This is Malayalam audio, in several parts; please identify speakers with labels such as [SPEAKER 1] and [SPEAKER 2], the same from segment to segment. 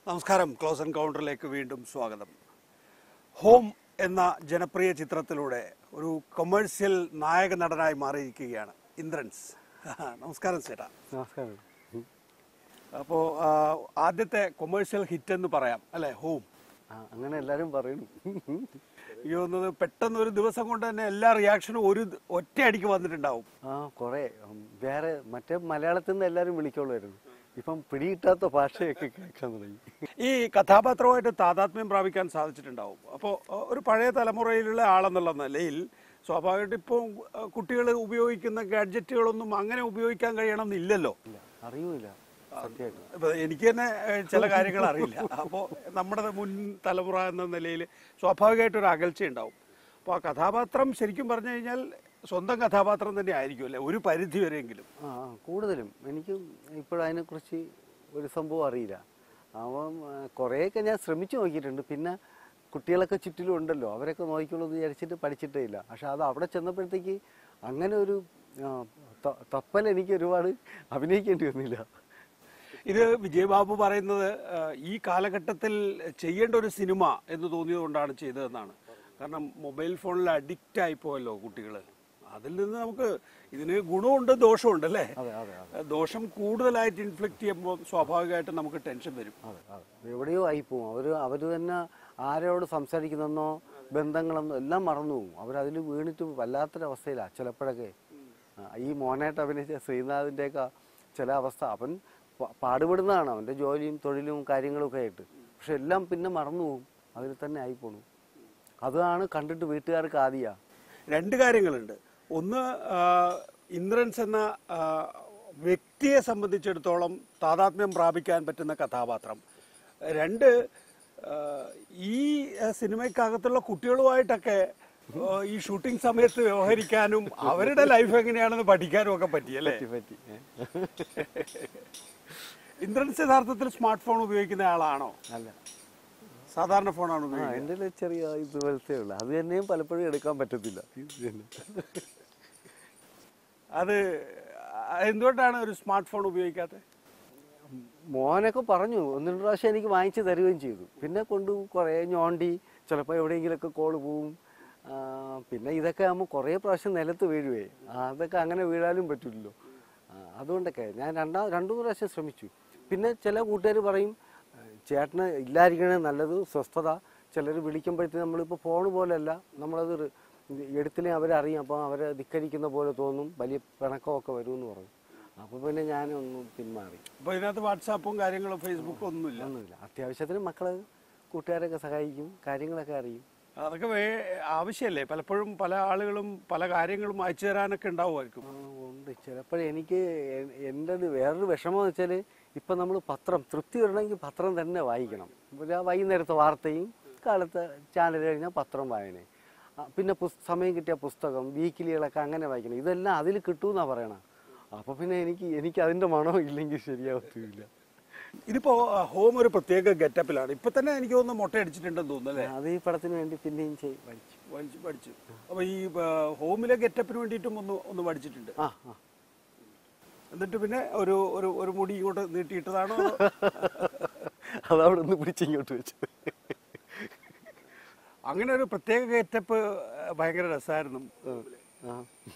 [SPEAKER 1] നമസ്കാരം ക്ലോസ് എൻകൗണ്ടറിലേക്ക് വീണ്ടും സ്വാഗതം ഹോം എന്ന ജനപ്രിയ ചിത്രത്തിലൂടെ ഒരു കൊമേഴ്സ്യൽ നായക നടനായി മാറിയിരിക്കുകയാണ് ഇന്ദ്രൻസ് നമസ്കാരം ചേട്ടാ
[SPEAKER 2] നമസ്കാരം
[SPEAKER 1] അപ്പോൾ ആദ്യത്തെ കൊമേഴ്സ്യൽ ഹിറ്റ് എന്ന് പറയാം അല്ലേ ഹോം
[SPEAKER 2] ആ, അങ്ങനെ എല്ലാരും പറയുന്നു
[SPEAKER 1] എനിക്ക് തോന്നുന്നത് പെട്ടെന്ന് ഒരു ദിവസം കൊണ്ട് തന്നെ എല്ലാ റിയാക്ഷനും ഒരു ദ- ഒറ്റയടിക്ക് വന്നിട്ടുണ്ടാവും
[SPEAKER 2] ആ കുറെ ഉം, വേറെ മറ്റേ മലയാളത്തിൽ നിന്ന് എല്ലാരും വിളിക്കോളുമായിരുന്നു ഇപ്പം പിടികിട്ടാത്ത ഭാഷയൊക്കെ കേൾക്കാൻ തുടങ്ങി
[SPEAKER 1] ഈ കഥാപാത്രവുമായിട്ട് താതാത്മ്യം പ്രാപിക്കാൻ സാധിച്ചിട്ടുണ്ടാവും അപ്പോൾ ഒരു പഴയ തലമുറയിലുള്ള ആളെന്നുള്ള നിലയിൽ സ്വാഭാവികമായിട്ട് ഇപ്പോൾ കുട്ടികൾ ഉപയോഗിക്കുന്ന ഗാഡ്ജറ്റുകളൊന്നും അങ്ങനെ ഉപയോഗിക്കാൻ കഴിയണമെന്നില്ലല്ലോ
[SPEAKER 2] ഇല്ല അറിയൂല സത്യമായിട്ട്
[SPEAKER 1] ഇപ്പൊ എനിക്ക് തന്നെ ഏഹ്, ചില കാര്യങ്ങൾ അറിയില്ല അപ്പോൾ നമ്മുടെ മുൻ തലമുറ എന്ന നിലയിൽ സ്വാഭാവികമായിട്ട് ഒരു അകൽച്ച ഉണ്ടാവും അപ്പോൾ ആ കഥാപാത്രം ശരിക്കും പറഞ്ഞു കഴിഞ്ഞാൽ സ്വന്തം കഥാപാത്രം തന്നെ ആയിരിക്കും അല്ലേ ഒരു പരിധി വരെയെങ്കിലും
[SPEAKER 2] ആ ആ, കൂടുതലും എനിക്ക് ഇപ്പോഴതിനെക്കുറിച്ച് ഒരു സംഭവം അറിയില്ല അവൻ ആ, കുറേയൊക്കെ ഞാൻ ശ്രമിച്ചു നോക്കിയിട്ടുണ്ട് പിന്നെ കുട്ടികളൊക്കെ ചുറ്റിലും ഉണ്ടല്ലോ അവരൊക്കെ നോക്കിക്കോളൂ എന്ന് വിചാരിച്ചിട്ട് പഠിച്ചിട്ടേ ഇല്ല പക്ഷെ അത് അവിടെ ചെന്നപ്പോഴത്തേക്ക് അങ്ങനെ ഒരു ആ, ത- തപ്പൽ എനിക്ക് ഒരുപാട് അഭിനയിക്കേണ്ടി വന്നില്ല
[SPEAKER 1] ഇത് വിജയബാബു പറയുന്നത് ആ, ഈ കാലഘട്ടത്തിൽ ചെയ്യേണ്ട ഒരു സിനിമ എന്ന് തോന്നിയത് കൊണ്ടാണ് ചെയ്തതെന്നാണ് കാരണം മൊബൈൽ ഫോണിൽ അഡിക്റ്റ് ആയിപ്പോയല്ലോ കുട്ടികൾ അതിൽ നിന്ന് നമുക്ക് ഇതിന് ഗുണമുണ്ട് ദോഷമുണ്ട് അല്ലേ
[SPEAKER 2] അതെ അതെ അതെ
[SPEAKER 1] ദോഷം കൂടുതലായിട്ട് ഇൻഫ്ലിക്റ്റ് ചെയ്യുമ്പോൾ സ്വാഭാവികമായിട്ടും നമുക്ക് ടെൻഷൻ വരും
[SPEAKER 2] അതെ അതെ എവിടെയോ ആയിപ്പോവും അവർ അവർ തന്നെ ആരോട് സംസാരിക്കുന്നെന്നോ ബന്ധങ്ങളെന്നോ എല്ലാം മറന്നു പോകും അവരതിൽ വീണിട്ട് വല്ലാത്തൊരവസ്ഥയിലാണ് ചിലപ്പോഴൊക്കെ ആ, ഈ മോനായിട്ട് അഭിനയിച്ച ശ്രീനാഥിൻ്റെയൊക്കെ ചില അവസ്ഥ അവൻ പ- പാടുപെടുന്നതാണ് അവൻ്റെ ജോലിയും തൊഴിലും കാര്യങ്ങളും ഒക്കെ ആയിട്ട് പക്ഷെ എല്ലാം പിന്നെ മറന്നു പോകും അതിൽ തന്നെ ആയിപ്പോണു അതാണ് കണ്ടിട്ട് വീട്ടുകാർക്ക് ആദ്യ
[SPEAKER 1] രണ്ട് കാര്യങ്ങളുണ്ട് ഒന്ന് ആ, ഇന്ദ്രൻസ് എന്ന ആ, വ്യക്തിയെ സംബന്ധിച്ചിടത്തോളം താതാത്മ്യം പ്രാപിക്കാൻ പറ്റുന്ന കഥാപാത്രം രണ്ട് ആ, ഈ ആ, സിനിമയ്ക്കകത്തുള്ള കുട്ടികളുമായിട്ടൊക്കെ ആ, ഈ ഷൂട്ടിംഗ് സമയത്ത് വ്യവഹരിക്കാനും അവരുടെ ലൈഫ് എങ്ങനെയാണെന്ന് പഠിക്കാനും ഒക്കെ പറ്റിയല്ലേ
[SPEAKER 2] പറ്റി ഏ.
[SPEAKER 1] ഇന്ദ്രൻസ് യഥാർത്ഥത്തിൽ സ്മാർട്ട് ഫോൺ ഉപയോഗിക്കുന്ന ആളാണോ
[SPEAKER 2] അല്ല
[SPEAKER 1] സാധാരണ ഫോണാണ്
[SPEAKER 2] ആ
[SPEAKER 1] ഉപയോഗിക്കുന്നത്
[SPEAKER 2] എൻ്റെ ചെറിയ ഇതുപോലത്തെ ഉള്ളു അത് തന്നെയും പലപ്പോഴും എടുക്കാൻ പറ്റത്തില്ല ഇത് തന്നെ.
[SPEAKER 1] അത് എന്തുകൊണ്ടാണ് ഒരു സ്മാർട്ട് ഫോൺ ഉപയോഗിക്കാത്തത്
[SPEAKER 2] മോനൊക്കെ പറഞ്ഞു ഒന്ന് രണ്ട് പ്രാവശ്യം എനിക്ക് വാങ്ങിച്ചു തരുകയും ചെയ്തു പിന്നെ കൊണ്ട് കുറേ ഞോണ്ടി ചിലപ്പോൾ എവിടെയെങ്കിലുമൊക്കെ കോള് പോവും ആ, പിന്നെ ഇതൊക്കെ ആകുമ്പോൾ കുറേ പ്രാവശ്യം നിലത്ത് വീഴുവേ ആ, അതൊക്കെ അങ്ങനെ വീഴാനും പറ്റില്ലല്ലോ ആ, അതുകൊണ്ടൊക്കെ ഞാൻ രണ്ടാ രണ്ടു മൂന്ന് പ്രാവശ്യം ശ്രമിച്ചു പിന്നെ ചില കൂട്ടുകാർ പറയും "ആ, ചേട്ടന് ഇല്ലായിരിക്കണേ നല്ലത് സ്വസ്ഥത ചിലർ വിളിക്കുമ്പോഴത്തേക്ക് നമ്മളിപ്പോൾ ഫോൺ പോലെയല്ല നമ്മളത് റി- എടുത്തില്ലേ അവരറിയാം അപ്പോൾ അവരെ ധിക്കരിക്കുന്ന പോലെ തോന്നും വലിയ പിണക്കമൊക്കെ വരുമെന്ന് പറഞ്ഞു അപ്പോൾ പിന്നെ ഞാനൊന്നും പിന്മാറി
[SPEAKER 1] അപ്പൊ ഇതിനകത്ത് വാട്സാപ്പും കാര്യങ്ങളും ഫേസ്ബുക്കും ഒന്നുമില്ല
[SPEAKER 2] ഒന്നുമില്ല അത്യാവശ്യത്തിന് മക്കള് കൂട്ടുകാരൊക്കെ സഹായിക്കും കാര്യങ്ങളൊക്കെ അറിയും
[SPEAKER 1] അതൊക്കെ വേ ആവശ്യമല്ലേ പലപ്പോഴും പല ആളുകളും പല കാര്യങ്ങളും അയച്ചു തരാനൊക്കെ ഉണ്ടാവുമായിരിക്കും
[SPEAKER 2] ആ, ഉണ്ട് ചിലപ്പോൾ എനിക്ക് എ- എൻ്റെ ഒരു വേറൊരു വിഷമം എന്ന് വെച്ചാൽ ഇപ്പം നമ്മൾ പത്രം തൃപ്തി വരണമെങ്കിൽ പത്രം തന്നെ വായിക്കണം പിന്നെ വൈകുന്നേരത്തെ വാർത്തയും കാലത്തെ ചാനൽ കഴിഞ്ഞാൽ പത്രം വായന ആ, പിന്നെ പുസ് സമയം കിട്ടിയ പുസ്തകം വീക്കിലികളൊക്കെ അങ്ങനെ വായിക്കണം ഇതെല്ലാം അതിൽ കിട്ടുമെന്നാണ് പറയണം അപ്പോൾ പിന്നെ എനിക്ക് എനിക്ക് അതിൻ്റെ മണം ഇല്ലെങ്കിൽ ശരിയാവത്തില്ല
[SPEAKER 1] ഇതിപ്പോ ആ, ഹോം ഒരു പ്രത്യേക ഗെറ്റപ്പിലാണ് ഇപ്പൊ തന്നെ എനിക്ക് തോന്നുന്നു മുട്ട അടിച്ചിട്ടുണ്ടെന്ന് തോന്നുന്നു അല്ലേ
[SPEAKER 2] അത് ഈ പടത്തിന് വേണ്ടി പിന്നെയും ചെയ് വായിച്ചു
[SPEAKER 1] വലിച്ച് പഠിച്ചു അപ്പൊ ഈ ആ, ഹോമിലെ ഗെറ്റപ്പിന് വേണ്ടിയിട്ടും ഒന്ന് ഒന്ന് പഠിച്ചിട്ടുണ്ട്
[SPEAKER 2] ആ ആ
[SPEAKER 1] എന്നിട്ട് പിന്നെ ഒരു ഒരു ഒരു മുടി ഇങ്ങോട്ട് നീട്ടിയിട്ടതാണോ അതോ?
[SPEAKER 2] അതവിടെ നിന്ന് പിടിച്ചിങ്ങോട്ട് വെച്ചത്
[SPEAKER 1] അങ്ങനെ ഒരു പ്രത്യേക ഗെറ്റപ്പ് ഭയങ്കര രസമായിരുന്നു
[SPEAKER 2] ആ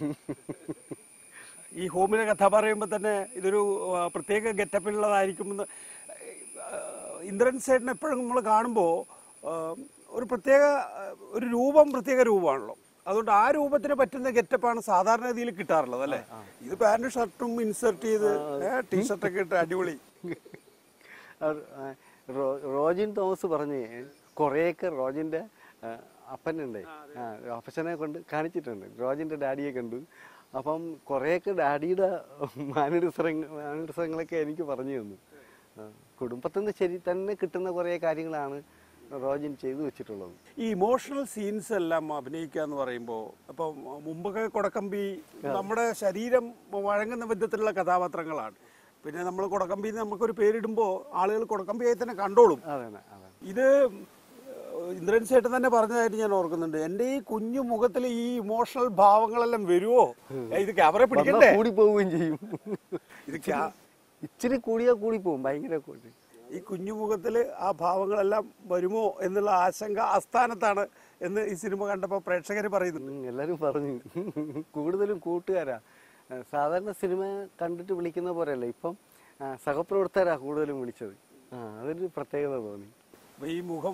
[SPEAKER 1] ഈ ഹോമിലെ കഥ പറയുമ്പോൾ തന്നെ ഇതൊരു ആ, പ്രത്യേക ഗെറ്റപ്പിലുള്ളതായിരിക്കുമെന്ന് ആ, ഇന്ദ്രൻ സേട്ടൻ എപ്പോഴും നമ്മൾ കാണുമ്പോൾ ഒരു പ്രത്യേക ആ, ഒരു രൂപം പ്രത്യേക രൂപമാണല്ലോ അതുകൊണ്ട് ആ രൂപത്തിന് പറ്റുന്ന ഗെറ്റപ്പാണ് സാധാരണ രീതിയിൽ കിട്ടാറുള്ളത് അല്ലേ ഇത് പാന്റും ഷർട്ടും ഇൻസെർട്ട് ചെയ്ത് ടീഷർട്ടൊക്കെ ഇട്ട് അടിപൊളി
[SPEAKER 2] അവർ, ആ, റോ- റോജിൻ തോമസ് പറഞ്ഞ് കുറേയൊക്കെ റോജിൻ്റെ ആ, അപ്പനുണ്ടേ ആ അപ്പച്ചനെ കൊണ്ട് കാണിച്ചിട്ടുണ്ട് റോജിൻ്റെ ഡാഡിയെ കണ്ടു അപ്പം കുറേയൊക്കെ ഡാഡിയുടെ മാനരിസരങ്ങൾ മാനരിസരങ്ങളൊക്കെ എനിക്ക് പറഞ്ഞു തന്നു ആ, കുടുംബത്തിൽ നിന്ന് ശരി തന്നെ കിട്ടുന്ന കുറേ കാര്യങ്ങളാണ് റോജിൻ ചെയ്തു വെച്ചിട്ടുള്ളത്
[SPEAKER 1] ഈ ഇമോഷണൽ സീൻസ് എല്ലാം അഭിനയിക്കുക എന്ന് പറയുമ്പോൾ അപ്പം മുമ്പൊക്കെ കൊടക്കമ്പി നമ്മുടെ ശരീരം വഴങ്ങുന്ന വിധത്തിലുള്ള കഥാപാത്രങ്ങളാണ് പിന്നെ നമ്മൾ കൊടക്കമ്പി നമുക്കൊരു പേരിടുമ്പോൾ ആളുകൾ കൊടക്കമ്പിയായി തന്നെ കണ്ടോളും
[SPEAKER 2] അതെ അതെ
[SPEAKER 1] ഇത് ഇന്ദ്രൻ ചേട്ടൻ തന്നെ പറഞ്ഞതായിട്ട് ഞാൻ ഓർക്കുന്നുണ്ട് എൻ്റെ ഈ കുഞ്ഞു മുഖത്തിൽ ഈ ഇമോഷണൽ ഭാവങ്ങളെല്ലാം വരുമോ ഏ, ഇത് ക്യാമറ
[SPEAKER 2] വന്നാ
[SPEAKER 1] പിടിക്കണ്ടേ
[SPEAKER 2] കൂടി പോവുകയും ചെയ്യും
[SPEAKER 1] ഇത് ക്യാ-
[SPEAKER 2] ഇച്ചിരി കൂടിയാ കൂടി പോവും ഭയങ്കര കൂടി
[SPEAKER 1] ഈ കുഞ്ഞുമുഖത്തിൽ ആ ഭാവങ്ങളെല്ലാം വരുമോ എന്നുള്ള ആശങ്ക ആസ്ഥാനത്താണ് എന്ന് ഈ സിനിമ കണ്ടപ്പോൾ പ്രേക്ഷകർ പറയുന്നുണ്ട്
[SPEAKER 2] ഉം, എല്ലാരും പറഞ്ഞു കൂടുതലും കൂട്ടുകാരാ ആ, സാധാരണ സിനിമ കണ്ടിട്ട് വിളിക്കുന്ന പോലെയല്ല ഇപ്പം ആ, സഹപ്രവർത്തകരാ കൂടുതലും വിളിച്ചത് ആ അതൊരു പ്രത്യേകത തോന്നി
[SPEAKER 1] അപ്പൊ ഈ മുഖം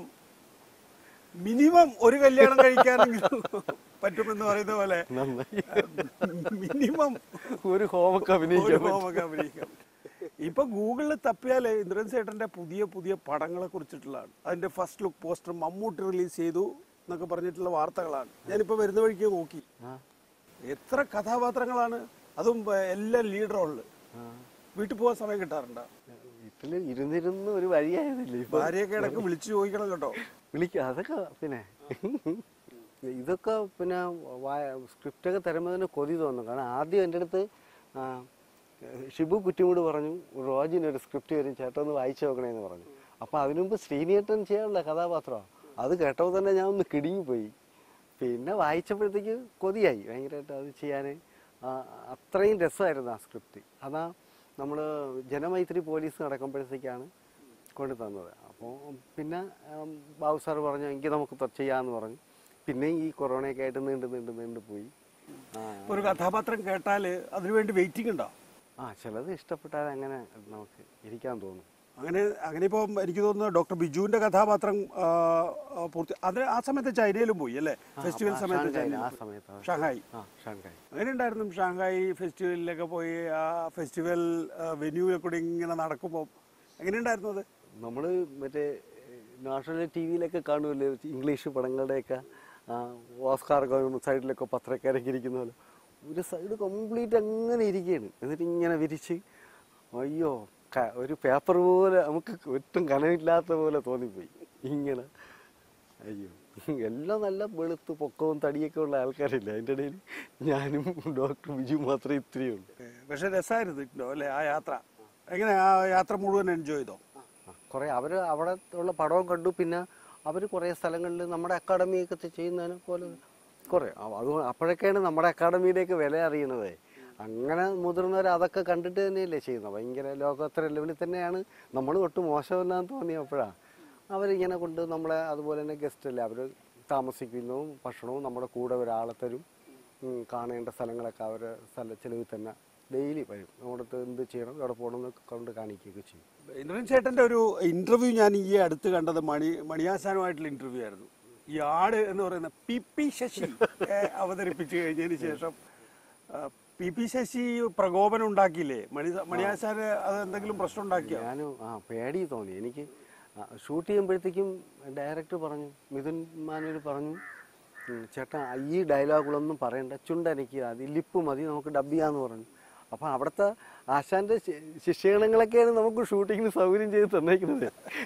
[SPEAKER 1] മിനിമം ഒരു കല്യാണം കഴിക്കാനെങ്കിലും പറ്റുമെന്ന് പറയുന്ന പോലെ
[SPEAKER 2] നന്നായി
[SPEAKER 1] മിനിമം
[SPEAKER 2] ഒരു ഹോമൊക്കെ
[SPEAKER 1] ഒരു
[SPEAKER 2] അഭിനയിക്കാൻ പറ്റും.
[SPEAKER 1] ഹോമൊക്കെ അഭിനയിക്കാം ഇപ്പൊ ഗൂഗിളിൽ തപ്പിയാല് ഇന്ദ്രൻ സേട്ടന്റെ പുതിയ പുതിയ പടങ്ങളെ കുറിച്ചിട്ടുള്ളതാണ് അതിന്റെ first look poster Mammootty release ചെയ്തു എന്നൊക്കെ പറഞ്ഞിട്ടുള്ള വാർത്തകളാണ് ഞാനിപ്പോ വരുന്ന വഴിക്ക് നോക്കി
[SPEAKER 2] ആ,
[SPEAKER 1] എത്ര കഥാപാത്രങ്ങളാണ് അതും ഏ, എല്ലാം ലീഡ് റോളില്
[SPEAKER 2] ആ.
[SPEAKER 1] വീട്ടിൽ പോകാൻ സമയം കിട്ടാറുണ്ടോ
[SPEAKER 2] വീട്ടില് ഇരുന്നിരുന്ന് ഒരു വഴിയായതില്ലേ ഇപ്പൊ
[SPEAKER 1] ഭാര്യയൊക്കെ ഇടയ്ക്ക് വിളിച്ചു ചോദിക്കണം കേട്ടോ
[SPEAKER 2] വിളിക്കുക അതൊക്കെ പിന്നെ ഇതൊക്കെ പിന്നെ സ്ക്രിപ്റ്റൊക്കെ തരുമ്പോൾ തന്നെ കൊതി തോന്നും കാരണം ആദ്യം എൻ്റെ അടുത്ത് ആ, ഷിബു കുറ്റിമൂട് പറഞ്ഞു റോജിന് ഒരു സ്ക്രിപ്റ്റ് വരും ചേട്ടൻ ഒന്ന് വായിച്ചു നോക്കണേന്ന് പറഞ്ഞു അപ്പോൾ അതിനു മുമ്പ് ശ്രീനിയേട്ടൻ ചെയ്യാനുള്ള കഥാപാത്രമാണ് അത് കേട്ടപ്പോൾ തന്നെ ഞാൻ ഒന്ന് കിടുങ്ങിപ്പോയി പിന്നെ വായിച്ചപ്പോഴത്തേക്ക് കൊതിയായി ഭയങ്കരമായിട്ട് അത് ചെയ്യാൻ അത്രയും രസമായിരുന്നു ആ സ്ക്രിപ്റ്റ് അതാ നമ്മൾ ജനമൈത്രി പോലീസ് നടക്കുമ്പോഴത്തേക്കാണ് കൊണ്ടു തന്നത് അപ്പോൾ പിന്നെ ഉം, ബാബു സാർ പറഞ്ഞു എങ്കിൽ നമുക്ക് ത- ചെയ്യാമെന്ന് പറഞ്ഞു പിന്നെ ഈ കൊറോണയൊക്കെ ആയിട്ട് നീണ്ടു നീണ്ടു നീണ്ടു പോയി ആ,
[SPEAKER 1] ഇപ്പൊ ഒരു കഥാപാത്രം കേട്ടാല് അതിനുവേണ്ടി വെയിറ്റിംഗ് ഉണ്ടോ
[SPEAKER 2] ആ ചിലത് ഇഷ്ടപ്പെട്ടാൽ അങ്ങനെ നമുക്ക് ഇരിക്കാൻ തോന്നും
[SPEAKER 1] അങ്ങനെ അങ്ങനെ ഇപ്പൊ എനിക്ക് തോന്നുന്നു ഡോക്ടർ ബിജുവിന്റെ കഥാപാത്രം ആ, ആ, പൂർത്തി അത് ആ സമയത്ത് ചൈനയിലും പോയി അല്ലേ ഫെസ്റ്റിവൽ
[SPEAKER 2] ആ,
[SPEAKER 1] സമയത്ത്
[SPEAKER 2] ഷാങ്ഹായിൽ
[SPEAKER 1] ചൈനയിൽ
[SPEAKER 2] ആ
[SPEAKER 1] പോയി.
[SPEAKER 2] സമയത്ത് ആ.
[SPEAKER 1] ഷാങ്ഹായി
[SPEAKER 2] ആ ഷാങ്ഹായ്
[SPEAKER 1] അങ്ങനെ ഉണ്ടായിരുന്നു ഷാങ്ഹായി ഫെസ്റ്റിവലിലൊക്കെ പോയി ആ ഫെസ്റ്റിവൽ വെന്യൂവിൽ കൂടി ഇങ്ങനെ നടക്കുമ്പോൾ എങ്ങനെയുണ്ടായിരുന്നു അത്
[SPEAKER 2] നമ്മൾ മറ്റേ നാഷണൽ ടി വിയിലൊക്കെ കാണുമല്ലോ ഇംഗ്ലീഷ് പടങ്ങളുടെയൊക്കെ ആ, ഓസ്കാർ സൈഡിലൊക്കെ പത്രക്കാരൊക്കെ ഇരിക്കുന്ന പോലെ ഒരു സൈഡ് കംപ്ലീറ്റ് അങ്ങനെ ഇരിക്കുകയാണ് എന്നിട്ട് ഇങ്ങനെ വിരിച്ച് അയ്യോ ക- ഒരു പേപ്പർ പോലെ നമുക്ക് ഒട്ടും കനമില്ലാത്ത പോലെ തോന്നിപ്പോയി ഇങ്ങനെ അയ്യോ എല്ലാം നല്ല വെളുത്ത് പൊക്കവും തടിയൊക്കെ ഉള്ള ആൾക്കാരില്ല അതിൻ്റെ ഇടയിൽ ഞാനും ഡോക്ടർ ബിജു മാത്രമേ ഇത്രയേ ഉള്ളൂ
[SPEAKER 1] പക്ഷെ രസമായിരുന്നു കേട്ടോ അല്ലേ ആ യാത്ര എങ്ങനെ ആ യാത്ര മുഴുവൻ എൻജോയ് ചെയ്തോ
[SPEAKER 2] കുറേ അവർ അവിടെ ഉള്ള പടവും കണ്ടു പിന്നെ അവർ കുറേ സ്ഥലങ്ങളിൽ നമ്മുടെ അക്കാഡമിയൊക്കെ ചെയ്യുന്നതിനെ പോലെ കുറേ അ- അത് അപ്പോഴൊക്കെയാണ് നമ്മുടെ അക്കാഡമിയുടെയൊക്കെ വില അറിയണത് അങ്ങനെ മുതിർന്നവർ അതൊക്കെ കണ്ടിട്ട് തന്നെയല്ലേ ചെയ്യുന്നത് ഭയങ്കര ലോകോത്തര ലെവലിൽ തന്നെയാണ് നമ്മൾ ഒട്ടും മോശമല്ലാന്ന് തോന്നിയപ്പോഴാണ് അവരിങ്ങനെ കൊണ്ട് നമ്മളെ അതുപോലെ തന്നെ ഗസ്റ്റ് അല്ലേ അവർ താമസിക്കുന്നതും ഭക്ഷണവും നമ്മുടെ കൂടെ ഒരാളെ തരും ഉം, കാണേണ്ട സ്ഥലങ്ങളൊക്കെ അവരെ സ്ഥല ചെലവിൽ തന്നെ ഡെയിലി വരും നമ്മുടെ അടുത്ത് എന്ത് ചെയ്യണം എവിടെ പോകണം എന്നൊക്കെ കൊണ്ട് കാണിക്കുകയൊക്കെ ചെയ്യും
[SPEAKER 1] ഇന്ദ്രൻ ചേട്ടന്റെ ഒരു ഇന്റർവ്യൂ ഞാൻ ഈ അടുത്ത് കണ്ടത് മണി മണിയാസാനുമായിട്ടുള്ള ഇന്റർവ്യൂ ആയിരുന്നു ഈ ആട് എന്ന് പറയുന്ന പി പി ശശി ഏ, അവതരിപ്പിച്ചു കഴിഞ്ഞതിന് ശേഷം ആ, പി പി ശശി പ്രകോപനം ഉണ്ടാക്കിയില്ലേ മണി മണിയാസാന് അത് എന്തെങ്കിലും പ്രശ്നം ഉണ്ടാക്കിയോ
[SPEAKER 2] ഞാനും ആ പേടി തോന്നി എനിക്ക് ഷൂട്ട് ചെയ്യുമ്പോഴത്തേക്കും ഡയറക്ടർ പറഞ്ഞു മിഥുൻ മാനൂർ പറഞ്ഞു ഉം, ചേട്ടാ ഈ ഡയലോഗുകളൊന്നും പറയണ്ട ചുണ്ടനയ്ക്ക് അത് ലിപ്പ് മതി നമുക്ക് ഡബ് ചെയ്യാന്ന് പറഞ്ഞു അപ്പം അവിടുത്തെ ആശാന്റെ ശി- ശിക്ഷണങ്ങളൊക്കെയാണ് നമുക്ക് ഷൂട്ടിങ്ങിന് സൗകര്യം ചെയ്ത് തന്നേക്കുന്നത്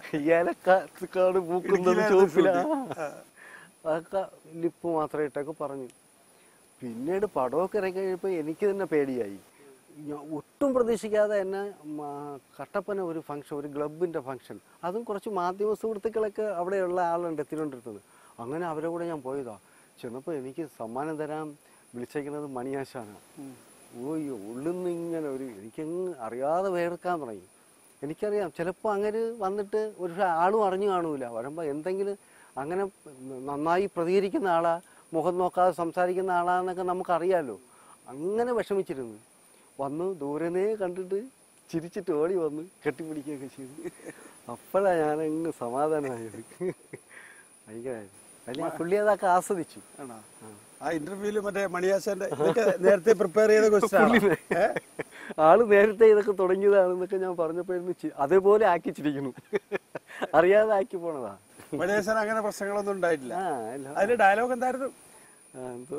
[SPEAKER 2] ഏലക്കാട് പൂക്കുന്നത്
[SPEAKER 1] ഇടുക്കിയിലായിരുന്നു
[SPEAKER 2] ചോപ്പില
[SPEAKER 1] shooting. ആ.
[SPEAKER 2] അതൊക്കെ ലിപ്പ് മാത്രം ഇട്ടൊക്കെ പറഞ്ഞു പിന്നീട് പടമൊക്കെ ഇറങ്ങി കഴിഞ്ഞപ്പോൾ എനിക്ക് തന്നെ പേടിയായി ഞാൻ ഒട്ടും പ്രതീക്ഷിക്കാതെ എന്നെ മ- കട്ടപ്പന ഒരു ഫംഗ്ഷൻ ഒരു ക്ലബിൻ്റെ ഫംഗ്ഷൻ അതും കുറച്ച് മാധ്യമ സുഹൃത്തുക്കളൊക്കെ അവിടെയുള്ള ആളുണ്ട് തിരുവനന്തപുരത്ത് അങ്ങനെ അവരെ കൂടെ ഞാൻ പോയതാ ചെന്നപ്പോൾ എനിക്ക് സമ്മാനം തരാൻ വിളിച്ചേക്കുന്നത് മണിയാശാനാണ് ഓയ്യോ ഉള്ളിൽ നിന്ന് ഇങ്ങനെ ഒരു എനിക്കങ്ങ് അറിയാതെ വേർക്കാൻ തുടങ്ങി എനിക്കറിയാം ചിലപ്പോൾ അങ്ങനെ വന്നിട്ട് ഒരു ആളും അറിഞ്ഞു കാണൂല വരുമ്പോൾ എന്തെങ്കിലും അങ്ങനെ നന്നായി പ്രതികരിക്കുന്ന ആളാ മുഖം നോക്കാതെ സംസാരിക്കുന്ന ആളാന്നൊക്കെ നമുക്കറിയാലോ അങ്ങനെ വിഷമിച്ചിരുന്നു വന്നു ദൂരനേ കണ്ടിട്ട് ചിരിച്ചിട്ട് ഓടി വന്ന് കെട്ടിപ്പിടിക്കുകയൊക്കെ ചെയ്തു അപ്പോഴാണ് ഞാനങ്ങ് സമാധാനമായത് ഭയങ്കരമായിരുന്നു അതിൽ പുള്ളി അതൊക്കെ ആസ്വദിച്ചു
[SPEAKER 1] ആണോ ആ ഇന്റർവ്യൂല് മറ്റേ മണിയാസാന്റെ ഇതൊക്കെ നേരത്തെ പ്രിപ്പയർ ചെയ്ത ക്വസ്റ്റ്യൻ
[SPEAKER 2] പുള്ളി നേ- ആള് നേരത്തെ ഇതൊക്കെ തുടങ്ങിയതാണെന്നൊക്കെ ഞാൻ പറഞ്ഞപ്പോഴായിരുന്നു ചി- അതേപോലെ ആക്കിച്ചിരിക്കുന്നു അറിയാതെ ആക്കി പോണതാ
[SPEAKER 1] മണിയാസൻ അങ്ങനെ പ്രശ്നങ്ങളൊന്നും ഉണ്ടായിട്ടില്ല
[SPEAKER 2] ആ അല്ല
[SPEAKER 1] അതിന്റെ ഡയലോഗ് എന്തായിരുന്നു
[SPEAKER 2] ആ, എന്തോ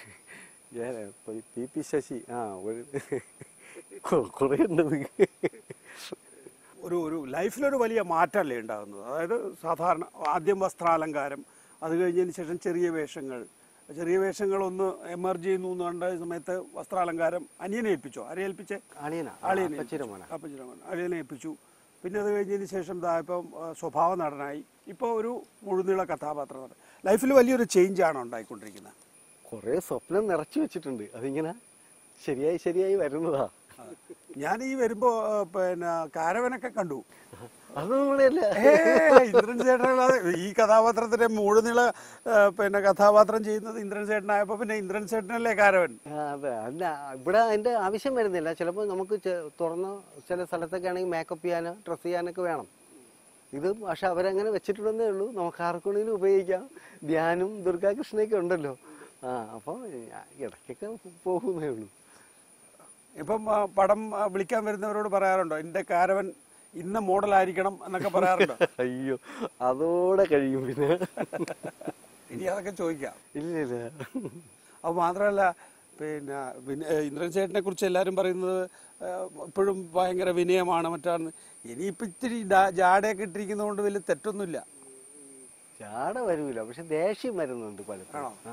[SPEAKER 2] ഞാൻ ഇപ്പൊ ഈ പി പി ശശി ആ ഒരു കൊ- കുറേ ഉണ്ടത്
[SPEAKER 1] ഒരു ഒരു ലൈഫിലൊരു വലിയ മാറ്റമല്ലേ ഉണ്ടാകുന്നത് അതായത് സാധാരണ ആദ്യം വസ്ത്രാലങ്കാരം അത് കഴിഞ്ഞതിന് ശേഷം ചെറിയ വേഷങ്ങൾ ചെറിയ വേഷങ്ങൾ ഒന്ന് എമർജ് ചെയ്യുന്നു എന്ന് കണ്ട സമയത്ത് വസ്ത്രാലങ്കാരം അനിയനെ ഏൽപ്പിച്ചോ ആരെ ഏൽപ്പിച്ചേ
[SPEAKER 2] അളിയനാ
[SPEAKER 1] അളിയനെ
[SPEAKER 2] അപ്പച്ചിരമോന
[SPEAKER 1] അപ്പച്ചിരമോൻ അളിയനെ ഏൽപ്പിച്ചു പിന്നെ അത് കഴിഞ്ഞതിന് ശേഷം ദാ ഇപ്പം ആ, സ്വഭാവ നടനായി ഇപ്പോൾ ഒരു മുഴുനീള കഥാപാത്രമാണ് ലൈഫിൽ വലിയൊരു ചേഞ്ചാണ് ഉണ്ടായിക്കൊണ്ടിരിക്കുന്നത്
[SPEAKER 2] കുറേ സ്വപ്നം നിറച്ചു വെച്ചിട്ടുണ്ട് അതിങ്ങനെ ശരിയായി ശരിയായി വരുന്നതാ
[SPEAKER 1] ഞാൻ ഈ വരുമ്പോ ആ, പിന്നെ കാരവനൊക്കെ കണ്ടു
[SPEAKER 2] അത് നമ്മളെയല്ല
[SPEAKER 1] ഏ, ഇന്ദ്രൻ ചേട്ടനല്ലാതെ ഈ കഥാപാത്രത്തിന്റെ മുഴുനീള ആ, പിന്നെ കഥാപാത്രം ചെയ്യുന്നത് ഇന്ദ്രൻ ചേട്ടനായപ്പോ പിന്നെ ഇന്ദ്രൻ ചേട്ടനല്ലേ കാരവൻ
[SPEAKER 2] ആ, അതെ അല്ല ഇവിടെ അതിന്റെ ആവശ്യം വരുന്നില്ല ചിലപ്പോൾ നമുക്ക് ചെ- തുറന്ന ചില സ്ഥലത്തൊക്കെ ആണെങ്കിൽ മേക്കപ്പ് ചെയ്യാനോ ഡ്രസ്സ് ചെയ്യാനൊക്കെ വേണം ഇത് പക്ഷെ അവരങ്ങനെ വെച്ചിട്ടുണ്ടെന്നേ ഉള്ളൂ നമുക്ക് ആർക്കുണ്ടെങ്കിലും ഉപയോഗിക്കാം ധ്യാനും ദുർഗാകൃഷ്ണയൊക്കെ ഉണ്ടല്ലോ ആ അപ്പോൾ ഇടയ്ക്കൊക്കെ പോകുന്നേ ഉള്ളൂ
[SPEAKER 1] ഇപ്പം ആ, പടം ആ, വിളിക്കാൻ വരുന്നവരോട് പറയാറുണ്ടോ എന്റെ കാരവൻ ഇന്ന മോഡലായിരിക്കണം എന്നൊക്കെ പറയാറുണ്ടോ
[SPEAKER 2] അയ്യോ അതോടെ കഴിയും പിന്നെ
[SPEAKER 1] ഇനി അതൊക്കെ ചോദിക്കാം
[SPEAKER 2] ഇല്ല ഇല്ല
[SPEAKER 1] അത് മാത്രമല്ല പിന്നെ വിന- ഏ, ഇന്ദ്രൻ ചേട്ടനെ കുറിച്ച് എല്ലാവരും പറയുന്നത് ഏ, ഇപ്പോഴും ഭയങ്കര വിനയമാണ് മറ്റാണ് ഇനിയിപ്പോൾ ഇത്തിരി ഡാ- ജാടയൊക്കെ ഇട്ടിരിക്കുന്നതുകൊണ്ട് വലിയ തെറ്റൊന്നുമില്ല
[SPEAKER 2] ജാട വരൂല പക്ഷെ ദേഷ്യം വരുന്നുണ്ട് പലപ്പോഴും ആ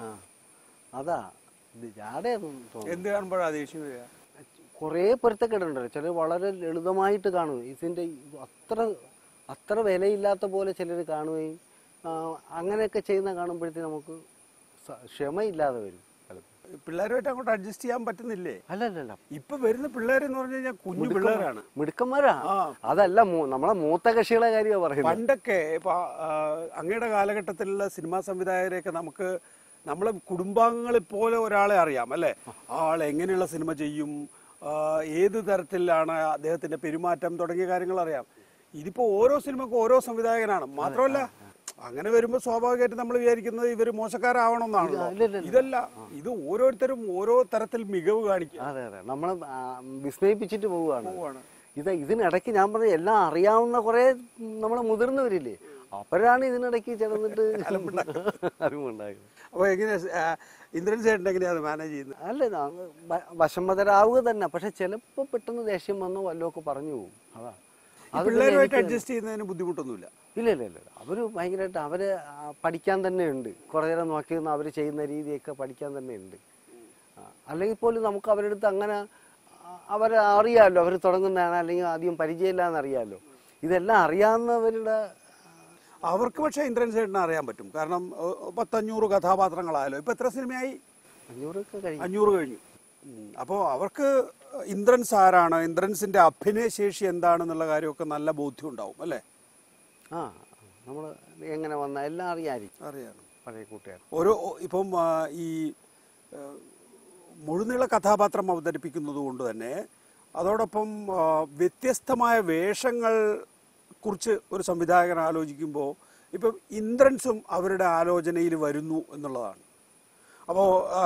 [SPEAKER 2] അതാ ഇത് ജാടയൊന്നും തോന്നുന്നു
[SPEAKER 1] എന്ത് കാണുമ്പോഴാണ് ദേഷ്യം വരിക
[SPEAKER 2] കുറേ പൊരുത്തക്കേടുണ്ടല്ലോ ചിലർ വളരെ ലളിതമായിട്ട് കാണും ഇതിൻ്റെ അത്ര അത്ര വിലയില്ലാത്ത പോലെ ചിലർ കാണുകയും ആ, അങ്ങനെയൊക്കെ ചെയ്യുന്ന കാണുമ്പോഴത്തേക്ക് നമുക്ക് സ- ക്ഷമയില്ലാതെ വരും പലപ്പോഴും
[SPEAKER 1] പിള്ളേരുമായിട്ട് അങ്ങോട്ട് അഡ്ജസ്റ്റ് ചെയ്യാൻ പറ്റുന്നില്ലേ
[SPEAKER 2] അല്ലല്ലല്ല
[SPEAKER 1] ഇപ്പൊ വരുന്ന പിള്ളേരെന്ന് പറഞ്ഞു കഴിഞ്ഞാൽ കുഞ്ഞു പിള്ളേരാണ്
[SPEAKER 2] മിടുക്കന്മാരാ
[SPEAKER 1] ആ.
[SPEAKER 2] അതല്ല മൂ- നമ്മളെ മൂത്ത കക്ഷികളെ കാര്യമാണ് പറയുന്നത്
[SPEAKER 1] പണ്ടൊക്കെ ഇപ്പൊ ആ, അങ്ങയുടെ കാലഘട്ടത്തിലുള്ള സിനിമാ സംവിധായകരെയൊക്കെ നമുക്ക് നമ്മളെ കുടുംബാംഗങ്ങളെ പോലെ ഒരാളെ അറിയാം അല്ലെ ആൾ എങ്ങനെയുള്ള സിനിമ ചെയ്യും ആ, ഏത് തരത്തിലാണ് അദ്ദേഹത്തിന്റെ പെരുമാറ്റം തുടങ്ങിയ കാര്യങ്ങൾ അറിയാം ഇതിപ്പോ ഓരോ സിനിമക്കും ഓരോ സംവിധായകനാണ് മാത്രമല്ല അങ്ങനെ വരുമ്പോൾ സ്വാഭാവികമായിട്ട് നമ്മൾ വിചാരിക്കുന്നത് ഇവര് മോശക്കാരാവണമെന്നാണല്ലോ
[SPEAKER 2] ഇല്ല, ഇല്ല, ഇല്ല.
[SPEAKER 1] ഇതല്ല ഇത് ഓരോരുത്തരും ഓരോ തരത്തിൽ മികവ് കാണിക്കുക
[SPEAKER 2] അതെ അതെ നമ്മളെ ആ, വിസ്മയിപ്പിച്ചിട്ട് പോവുകയാണ്
[SPEAKER 1] പോവാണ്.
[SPEAKER 2] ഇത് ഇതിനിടയ്ക്ക് ഞാൻ പറഞ്ഞ എല്ലാം അറിയാവുന്ന കുറെ നമ്മളെ മുതിർന്നവരില്ലേ അപ്പോഴാണ് ഇതിനിടയ്ക്ക് ചെന്നിട്ട് അറിവുണ്ടാകുന്നത്
[SPEAKER 1] അപ്പൊ എങ്ങനെയാ ആ, ഇന്ദ്രൻ ചേട്ടൻ എങ്ങനെയാ അത് മാനേജ് ചെയ്യുന്നത്
[SPEAKER 2] അല്ല ന- വ- വശംവദരാവുക തന്നെ പക്ഷെ ചിലപ്പോൾ പെട്ടെന്ന് ദേഷ്യം വന്നോ വല്ലതൊക്കെ പറഞ്ഞു പോകും അതാ
[SPEAKER 1] ഈ
[SPEAKER 2] അത്
[SPEAKER 1] പിള്ളേരുമായിട്ട് അഡ്ജസ്റ്റ് ചെയ്യുന്നതിന് ബുദ്ധിമുട്ടൊന്നുമില്ല
[SPEAKER 2] ഇല്ല ഇല്ല ഇല്ല അവർ ഭയങ്കരമായിട്ട് അവര് ആ, പഠിക്കാൻ തന്നെ ഉണ്ട് കുറേ നേരം നോക്കി നിന്ന് അവർ ചെയ്യുന്ന രീതിയൊക്കെ പഠിക്കാൻ തന്നെ ഉണ്ട് ആ, അല്ലെങ്കിൽ പോലും നമുക്ക് അവരുടെ അടുത്ത് അങ്ങനെ ആ, അവരെ അറിയാമല്ലോ അവർ തുടങ്ങുന്നതാണ് അല്ലെങ്കിൽ ആദ്യം പരിചയമില്ലാന്ന് അറിയാമല്ലോ ഇതെല്ലാം അറിയാവുന്നവരുടെ
[SPEAKER 1] അവർക്ക് പക്ഷേ ഇന്ദ്രൻ ചേട്ടനെ അറിയാൻ പറ്റും കാരണം ഏഹ്, പത്തഞ്ഞൂറ് കഥാപാത്രങ്ങളായാലോ ഇപ്പൊ എത്ര സിനിമയായി
[SPEAKER 2] അഞ്ഞൂറൊക്കെ കഴിയും
[SPEAKER 1] അഞ്ഞൂറ് കഴിഞ്ഞു അപ്പോൾ അവർക്ക് ഇന്ദ്രൻസ് ആരാണ് ഇന്ദ്രൻസിന്റെ അഭിനയശേഷി എന്താണെന്നുള്ള കാര്യമൊക്കെ നല്ല ബോധ്യം ഉണ്ടാവും അല്ലേ
[SPEAKER 2] ആ നമ്മൾ എങ്ങനെ വന്ന എല്ലാം അറിയാമായിരിക്കും
[SPEAKER 1] അറിയാം
[SPEAKER 2] പഴയ കൂട്ടുകാർ
[SPEAKER 1] ഓരോ ഇപ്പം ആ, ഈ ഏഹ്, മുഴുനീള കഥാപാത്രം അവതരിപ്പിക്കുന്നത് കൊണ്ട് തന്നെ അതോടൊപ്പം ആ, വ്യത്യസ്തമായ വേഷങ്ങൾ കുറിച്ച് ഒരു സംവിധായകൻ ആലോചിക്കുമ്പോൾ ഇപ്പം ഇന്ദ്രൻസും അവരുടെ ആലോചനയിൽ വരുന്നു എന്നുള്ളതാണ് അപ്പോൾ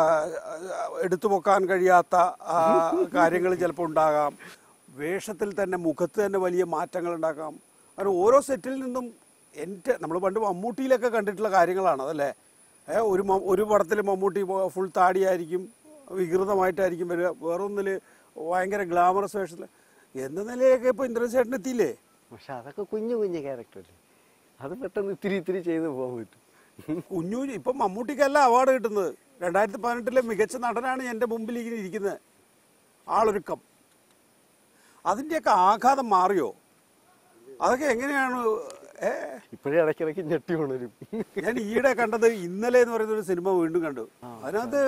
[SPEAKER 1] എടുത്തു പൊക്കാൻ കഴിയാത്ത കാര്യങ്ങൾ ചിലപ്പോൾ ഉണ്ടാകാം വേഷത്തിൽ തന്നെ മുഖത്ത് തന്നെ വലിയ മാറ്റങ്ങൾ ഉണ്ടാക്കാം അങ്ങനെ ഓരോ സെറ്റിൽ നിന്നും എൻ്റെ നമ്മൾ പണ്ട് മമ്മൂട്ടിയിലൊക്കെ കണ്ടിട്ടുള്ള കാര്യങ്ങളാണ് അതല്ലേ ഏ, ഒരു മ- ഒരു പടത്തിൽ മമ്മൂട്ടി ഫുൾ താടിയായിരിക്കും വികൃതമായിട്ടായിരിക്കും വരിക വേറൊന്നിൽ ഭയങ്കര ഗ്ലാമറസ് വേഷത്തിൽ എന്ന നിലയൊക്കെ ഇപ്പോൾ ഇന്ദ്രൻ ചേട്ടൻ എത്തിയില്ലേ
[SPEAKER 2] പക്ഷെ അതൊക്കെ കുഞ്ഞു കുഞ്ഞു ക്യാരക്ടറല്ലേ അത് പെട്ടെന്ന് ഇത്തിരി ഇത്തിരി ചെയ്ത് പോകാൻ പറ്റും
[SPEAKER 1] കുഞ്ഞു ഇപ്പം മമ്മൂട്ടിക്കല്ല അവാർഡ് കിട്ടുന്നത് രണ്ടായിരത്തി പതിനെട്ടിലെ മികച്ച നടനാണ് എൻ്റെ മുമ്പിൽ ഇങ്ങനെ ഇരിക്കുന്നത് ആളൊരുക്കം അതിൻ്റെയൊക്കെ ആഘാതം മാറിയോ അതൊക്കെ എങ്ങനെയാണ് ഏ
[SPEAKER 2] ഇപ്പോഴേ ഇടയ്ക്കിടയ്ക്ക് ഞെട്ടി ഉണരും
[SPEAKER 1] ഞാൻ ഈയിടെ കണ്ടത് ഇന്നലെ എന്ന് പറയുന്ന ഒരു സിനിമ വീണ്ടും കണ്ടു അതിനകത്ത്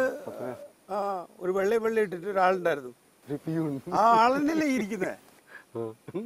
[SPEAKER 1] ആ ഒരു വെള്ളയും വെള്ളയും ഇട്ടിട്ട് ഒരാളുണ്ടായിരുന്നു
[SPEAKER 2] ഒരു പിയൂൺ.
[SPEAKER 1] ആ ആളെന്നല്ലേ ഇരിക്കുന്നത്
[SPEAKER 2] ആ.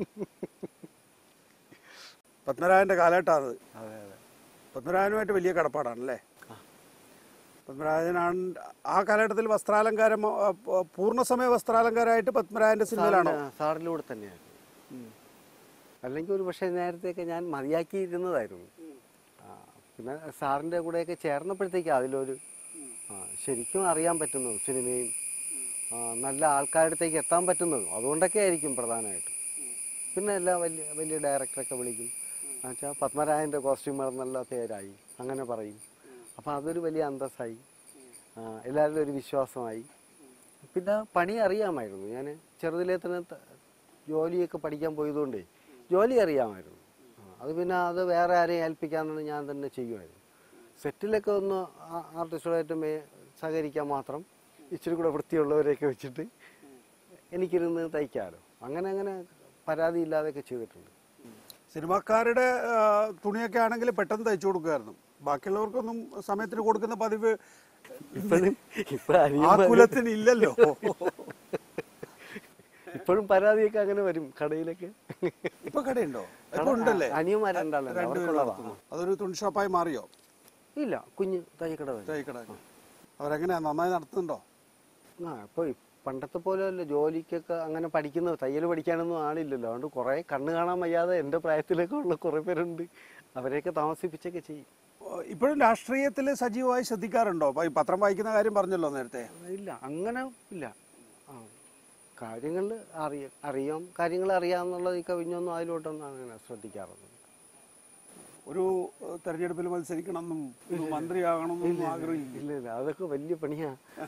[SPEAKER 1] പത്മരാജന്റെ കാലഘട്ടമാണ് അത്
[SPEAKER 2] അതെ അതെ
[SPEAKER 1] പത്മരാജനുമായിട്ട് വലിയ കടപ്പാടാണല്ലേ പത്മരാജനാണ് ആ കാലഘട്ടത്തിൽ വസ്ത്രാലങ്കാരം ആ, പ- പൂർണ്ണസമയ വസ്ത്രാലങ്കാരമായിട്ട് പത്മരാജന്റെ സിനിമയിലാണോ
[SPEAKER 2] സാറിന്റെ- സാറിലൂടെ തന്നെയാണ് അല്ലെങ്കിൽ ഒരു പക്ഷേ നേരത്തെയൊക്കെ ഞാൻ മതിയാക്കിയിരുന്നതായിരുന്നു ആ, പിന്നെ സാറിൻ്റെ കൂടെയൊക്കെ ചേർന്നപ്പോഴത്തേക്ക് അതിലൊരു ആ, ശരിക്കും അറിയാൻ പറ്റുന്നതും സിനിമയും ആ, നല്ല ആൾക്കാരുടെ അടുത്തേക്ക് എത്താൻ പറ്റുന്നതും അതുകൊണ്ടൊക്കെ ആയിരിക്കും പ്രധാനമായിട്ടും പിന്നെ എല്ലാ വലിയ വലിയ ഡയറക്ടറൊക്കെ വിളിക്കും എന്നുവെച്ചാൽ പത്മരാജൻ്റെ കോസ്റ്റ്യൂമർ നല്ല പേരായി അങ്ങനെ പറയും അപ്പോൾ അതൊരു വലിയ അന്തസ്സായി ആ, എല്ലാവരുടെയും ഒരു വിശ്വാസമായി പിന്നെ പണി അറിയാമായിരുന്നു ഞാൻ ചെറുതിലേ തന്നെ ത- ജോലിയൊക്കെ പഠിക്കാൻ പോയതുകൊണ്ടേ ജോലി അറിയാമായിരുന്നു ആ, അത് പിന്നെ അത് വേറെ ആരെയും ഏൽപ്പിക്കാമെന്ന് ഞാൻ തന്നെ ചെയ്യുമായിരുന്നു സെറ്റിലൊക്കെ ഒന്ന് ആ- ആർട്ടിസ്റ്റുകളായിട്ട് മേ സഹകരിക്കാൻ മാത്രം ഇച്ചിരി കൂടെ വൃത്തിയുള്ളവരെയൊക്കെ വെച്ചിട്ട് എനിക്കിരുന്ന് തയ്ക്കാമല്ലോ അങ്ങനെ അങ്ങനെ പരാതി ഇല്ലാതെയൊക്കെ ചെയ്തിട്ടുണ്ട്
[SPEAKER 1] സിനിമാക്കാരുടെ ആ, തുണിയൊക്കെ ആണെങ്കിൽ പെട്ടെന്ന് തയ്ച്ചു കൊടുക്കുമായിരുന്നു ബാക്കിയുള്ളവർക്കൊന്നും സമയത്തിന് കൊടുക്കുന്ന പതിവ്
[SPEAKER 2] ഇപ്പോഴും ഇപ്പൊ
[SPEAKER 1] ആ
[SPEAKER 2] അനിയന്മാര്
[SPEAKER 1] കുലത്തിന് ഇല്ലല്ലോ
[SPEAKER 2] ഇപ്പോഴും പരാതിയൊക്കെ അങ്ങനെ വരും കടയിലൊക്കെ
[SPEAKER 1] ഇപ്പൊ കടയുണ്ടോ ഇപ്പൊ ഉണ്ടല്ലേ
[SPEAKER 2] അനിയന്മാരുണ്ടല്ലോ
[SPEAKER 1] രണ്ടുപേരും
[SPEAKER 2] അവർക്കുള്ളതാ
[SPEAKER 1] നടത്തുന്നു അതൊരു തുണി ഷോപ്പായി മാറിയോ
[SPEAKER 2] ഇല്ല കുഞ്ഞ് തയ്യക്കട തന്നെ
[SPEAKER 1] കട അവരെങ്ങനെയാ നന്നായി നടത്തുന്നുണ്ടോ
[SPEAKER 2] ആ ഇപ്പൊ ഈ പണ്ടത്തെ പോലെ അല്ല ജോലിക്കൊക്കെ അങ്ങനെ പഠിക്കുന്ന തയ്യൽ പഠിക്കാനൊന്നും ആളില്ലല്ലോ അതുകൊണ്ട് കുറെ കണ്ണ് കാണാൻ വയ്യാതെ എൻ്റെ പ്രായത്തിലൊക്കെ ഉള്ള കുറെ പേരുണ്ട് അവരെയൊക്കെ താമസിപ്പിച്ചൊക്കെ ചെയ്യും
[SPEAKER 1] ഇപ്പോഴും രാഷ്ട്രീയത്തിൽ സജീവമായി ശ്രദ്ധിക്കാറുണ്ടോ അപ്പൊ ഈ പത്രം വായിക്കുന്ന കാര്യം പറഞ്ഞല്ലോ നേരത്തെ
[SPEAKER 2] ഇല്ല അങ്ങനെ ഇല്ല ആ കാര്യങ്ങൾ അറിയാം അറിയാം കാര്യങ്ങൾ അറിയാമെന്നുള്ളത് ഈ കവിഞ്ഞൊന്നും അതിലോട്ടൊന്നും അങ്ങനെ ശ്രദ്ധിക്കാറൊന്നും
[SPEAKER 1] ഒരു ഏഹ്, തെരഞ്ഞെടുപ്പിൽ മത്സരിക്കണം എന്നും ഒരു മന്ത്രിയാകണമെന്നും ആഗ്രഹിക്കും
[SPEAKER 2] ഇല്ല ഇല്ല അതൊക്കെ വലിയ പണിയാ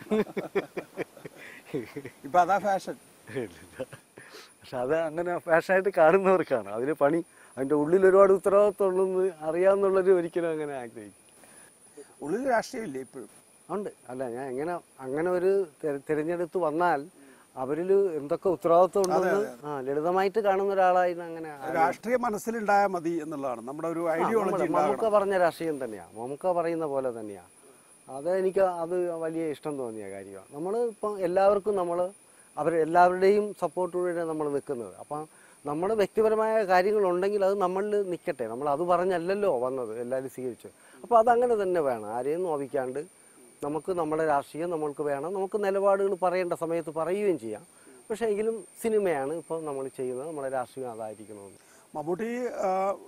[SPEAKER 1] ഇപ്പൊ അതാ ഫാഷൻ
[SPEAKER 2] പക്ഷെ അത് അങ്ങനെ ഫാഷനായിട്ട് കാണുന്നവർക്കാണ് അതിന് പണി അതിൻ്റെ ഉള്ളിൽ ഒരുപാട് ഉത്തരവാദിത്വം ഉള്ളെന്ന് അറിയാമെന്നുള്ളവർ ഒരിക്കലും അങ്ങനെ ആഗ്രഹിക്കും
[SPEAKER 1] ഉള്ളിൽ രാഷ്ട്രീയമില്ലേ ഇപ്പോഴും
[SPEAKER 2] ഉണ്ട് അല്ല ഞാൻ എങ്ങനെ അങ്ങനെ ഒരു തെര- തിരഞ്ഞെടുത്ത് വന്നാൽ അവരിൽ എന്തൊക്കെ ഉത്തരവാദിത്വം ഉണ്ടെന്ന് ആ ലളിതമായിട്ട് കാണുന്ന ഒരാളായി അങ്ങനെ
[SPEAKER 1] രാഷ്ട്രീയ മനസ്സിലുണ്ടായാൽ മതി എന്നുള്ളതാണ് നമ്മുടെ ഒരു ഐഡിയോളജി
[SPEAKER 2] മമ്മൂക്ക പറഞ്ഞ രാഷ്ട്രീയം തന്നെയാ മമ്മൂക്ക പറയുന്ന പോലെ തന്നെയാ അത് എനിക്ക് അത് വലിയ ഇഷ്ടം തോന്നിയ കാര്യമാണ് നമ്മൾ ഇപ്പം എല്ലാവർക്കും നമ്മൾ അവർ എല്ലാവരുടെയും സപ്പോർട്ടോടെ നമ്മൾ നിൽക്കുന്നത് അപ്പം നമ്മൾ വ്യക്തിപരമായ കാര്യങ്ങളുണ്ടെങ്കിൽ അത് നമ്മളിൽ നിൽക്കട്ടെ നമ്മൾ അത് പറഞ്ഞല്ലല്ലോ വന്നത് എല്ലാവരും സ്വീകരിച്ചു അപ്പോൾ അതങ്ങനെ തന്നെ വേണം ആരെയും നോവിക്കാണ്ട് നമുക്ക് നമ്മുടെ രാഷ്ട്രീയം നമ്മൾക്ക് വേണം നമുക്ക് നിലപാടുകൾ പറയേണ്ട സമയത്ത് പറയുകയും ചെയ്യാം പക്ഷേ എങ്കിലും സിനിമയാണ് ഇപ്പോൾ നമ്മൾ ചെയ്യുന്നത് നമ്മുടെ രാഷ്ട്രീയം അതായിരിക്കണമെന്ന്
[SPEAKER 1] മമ്മൂട്ടി ആ,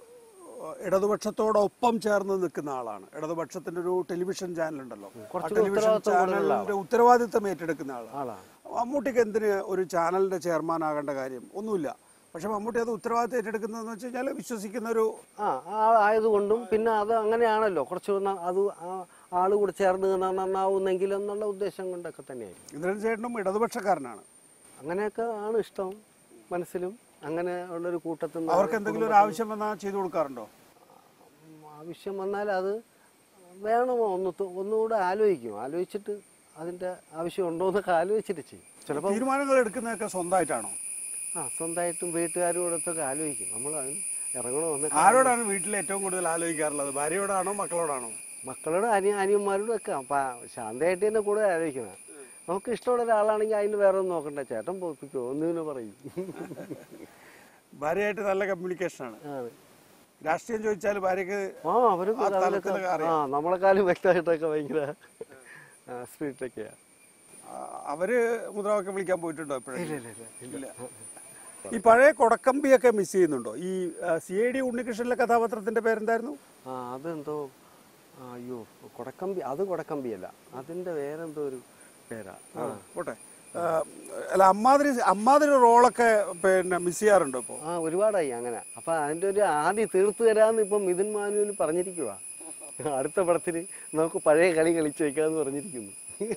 [SPEAKER 1] ഇടതുപക്ഷത്തോടൊപ്പം ചേർന്ന് നിൽക്കുന്ന ആളാണ് ഇടതുപക്ഷത്തിന്റെ ഒരു ടെലിവിഷൻ ചാനൽ ഉണ്ടല്ലോ ആ
[SPEAKER 2] കുറച്ചുകൂടി
[SPEAKER 1] ടെലിവിഷൻ
[SPEAKER 2] ഉത്തരവാദിത്വം കൂടുതലുള്ള
[SPEAKER 1] ചാനലിന്റെ ഉത്തരവാദിത്തം ഏറ്റെടുക്കുന്ന ആളാണ്
[SPEAKER 2] ആളാണ്
[SPEAKER 1] മമ്മൂട്ടിക്ക് എന്തിന് ഒരു ചാനലിന്റെ ചെയർമാൻ ആകേണ്ട കാര്യം ഒന്നുമില്ല പക്ഷെ മമ്മൂട്ടി അത് ഉത്തരവാദിത്തം ഏറ്റെടുക്കുന്നതെന്ന് വെച്ച് കഴിഞ്ഞാൽ വിശ്വസിക്കുന്ന ഒരു
[SPEAKER 2] ആ ആ ആയതുകൊണ്ടും പിന്നെ അത് അങ്ങനെയാണല്ലോ കുറച്ച് ന- അത് ആ ആള് കൂടെ ചേർന്ന് നിന്നാ നന്നാവുന്നെങ്കിൽ എന്നുള്ള ഉദ്ദേശം കൊണ്ടൊക്കെ തന്നെയായിരിക്കും
[SPEAKER 1] ഇന്ദ്രൻ ചേട്ടനും ഇടതുപക്ഷക്കാരനാണ്
[SPEAKER 2] അങ്ങനെയൊക്കെ ആണ് ഇഷ്ടം മനസ്സിലും അങ്ങനെ ഉള്ളൊരു കൂട്ടത്തിൽ നിന്ന്
[SPEAKER 1] അവർക്ക് എന്തെങ്കിലും ഒരു ആവശ്യം വന്നാൽ ചെയ്തു കൊടുക്കാറുണ്ടോ
[SPEAKER 2] ആവശ്യം വന്നാൽ അത് വേണമോ ഒന്ന് തു- ഒന്നുകൂടെ ആലോചിക്കും ആലോചിച്ചിട്ട് അതിൻ്റെ ആവശ്യം ഉണ്ടോ എന്നൊക്കെ ആലോചിച്ചിട്ട് ചെയ്യും ചിലപ്പോൾ
[SPEAKER 1] തീരുമാനങ്ങൾ എടുക്കുന്നതൊക്കെ സ്വന്തമായിട്ടാണോ
[SPEAKER 2] ആ സ്വന്തമായിട്ടും വീട്ടുകാരോടൊത്തൊക്കെ ആലോചിക്കും നമ്മൾ അതിന് ഇറങ്ങണോ എന്ന്
[SPEAKER 1] ആരോടാണ് വീട്ടിൽ ഏറ്റവും കൂടുതൽ ആലോചിക്കാറുള്ളത് ഭാര്യയോടാണോ മക്കളോടാണോ
[SPEAKER 2] മക്കളോട് അനിയ അനിയന്മാരോടും ഒക്കെ അപ്പം ശാന്തമായിട്ട് തന്നെ കൂടെ ആലോചിക്കണം നമുക്ക് ഇഷ്ടമുള്ള ഒരാളാണെങ്കിൽ അതിന് വേറെ ഒന്നും നോക്കണ്ട ചേട്ടൻ പോയിപ്പിക്കോ ഒന്നിനെ പറയും
[SPEAKER 1] ഭാര്യയായിട്ട് നല്ല കമ്മ്യൂണിക്കേഷനാണ്
[SPEAKER 2] ആണ്.
[SPEAKER 1] രാഷ്ട്രീയം ചോദിച്ചാൽ ഭാര്യക്ക്
[SPEAKER 2] ആ അവരൊക്കെ
[SPEAKER 1] ആ
[SPEAKER 2] അതിലൊക്കെ
[SPEAKER 1] തലത്തിലൊക്കെ അറിയാം.
[SPEAKER 2] ആ നമ്മളെക്കാളും വ്യക്തമായിട്ടൊക്കെ ഭയങ്കര സ്പീഡിലൊക്കെയാ
[SPEAKER 1] ആ, അവര് മുദ്രാവാക്യം വിളിക്കാൻ പോയിട്ടുണ്ടോ എപ്പോഴും
[SPEAKER 2] ഇല്ല ഇല്ല ഇല്ല
[SPEAKER 1] ഇല്ല ഈ പഴയ കൊടക്കമ്പിയൊക്കെ മിസ് ചെയ്യുന്നുണ്ടോ ഈ സി ഐ ഡി ഉണ്ണികൃഷ്ണനിലെ കഥാപാത്രത്തിന്റെ പേരെന്തായിരുന്നു
[SPEAKER 2] ആ അതെന്തോ ആ, അയ്യോ കൊടക്കമ്പി അത് കൊടക്കമ്പിയല്ല അതിന്റെ വേറെന്തോ ഒരു പേരാ ആ
[SPEAKER 1] പോട്ടെ ആ, അല്ല അമ്മാതിരി അമ്മാതിരി റോളൊക്കെ പിന്നെ മിസ് ചെയ്യാറുണ്ടോ ഇപ്പോൾ
[SPEAKER 2] ആ ഒരുപാടായി അങ്ങനെ അപ്പൊ അതിന്റെ ഒരു ആദ്യം തീർത്തു തരാന്ന് ഇപ്പം മിഥുൻ മാനുവിൽ പറഞ്ഞിരിക്കുക അടുത്ത പടത്തിൽ നമുക്ക് പഴയ കളി കളിച്ചേക്കാന്ന് പറഞ്ഞിരിക്കുന്നു